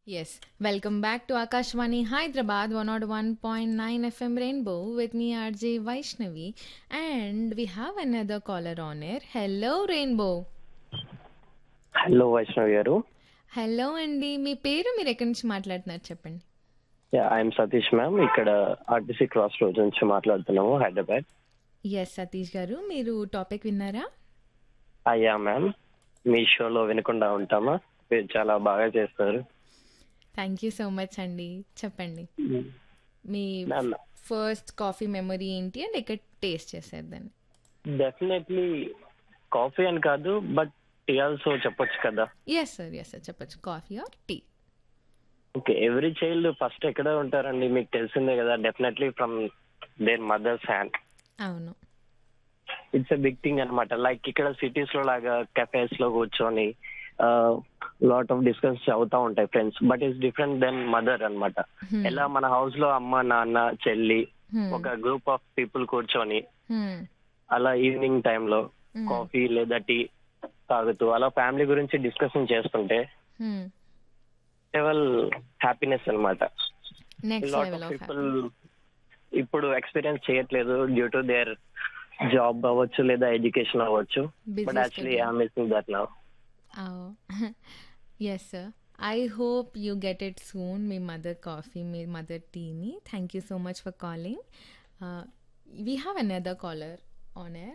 Yes. Welcome back to Akashvani Hyderabad 101.9 FM Rainbow with me RJ Vaishnavi and we have another caller on air. Hello Rainbow. Hello Vaishnav garu hello అండి మీ పేరు మీరు ఎక్కడి నుంచి మాట్లాడుతున్నారు చెప్పండి I'm Satish ma'am ఇక్కడ RTC cross road నుంచి మాట్లాడుతున్నాము హైదరాబాద్ ఎస్ సతీష్ గారు మీరు టాపిక్ విన్నారా అయ్యా మ్యామ్ మీ షోలో వినకుండా ఉంటామా మీరు చాలా బాగా చేస్తారు థ్యాంక్ యూ సో మచ్ అండి చెప్పండి మీ మ్యామ్ ఫస్ట్ కాఫీ మెమరీ ఏంటి అండ్ ఎక్కడ టేస్ట్ చేశారు దాన్ని డెఫినెట్లీ కాఫీ అని కాదు బట్ టీ ఆల్సో చెప్పొచ్చు కదా ఎస్ సార్ ఎస్ సార్ చెప్పచ్చు coffee or tea okay every child first ఎక్కడ ఉంటారండి మీకు తెలిసిందే కదా definitely from their mother's hand అవును ఇట్స్ ఎ బిగ్ థింగ్ అనమాట లైక్ ఇక్కడ సిటీస్ లో లాగా కెఫేస్ లో కూర్చొని లాట్ ఆఫ్ డిస్కస్ అవుతా ఉంటాయి friends but it's different then mother అన్నమాట Hmm. ఎలా మన హౌస్ లో అమ్మ నాన్న చెల్లి Hmm. ఒక గ్రూప్ ఆఫ్ పీపుల్ కూర్చొని Hmm. అలా ఈవినింగ్ టైంలో Hmm. కాఫీ లేదా టీ తాగుతూ అలా ఫ్యామిలీ గురించి డిస్కషన్ చేస్తుంటే Hmm. లెవెల్ హ్యాపీనెస్ అనమాట next lot level of of people ఇప్పుడు ఎక్స్పీరియన్స్ చేయట్లేదు డ్యూ టు దేర్ జాబ్ అవ్వచ్చు లేదా ఎడ్యుకేషన్ అవ్వచ్చు Busy but actually schedule. I'm missing that now Oh, yes, sir. I hope you get it soon. Me mother coffee, me mother tea. Thank you so much for calling. Uh, we have another caller on air.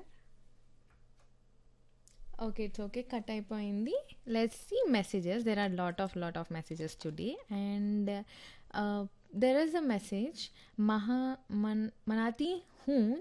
Okay, it's okay. Cut అయిపోయింది let's see messages there are lot of lot of messages today and there is a message మహా మన్ మనాతి who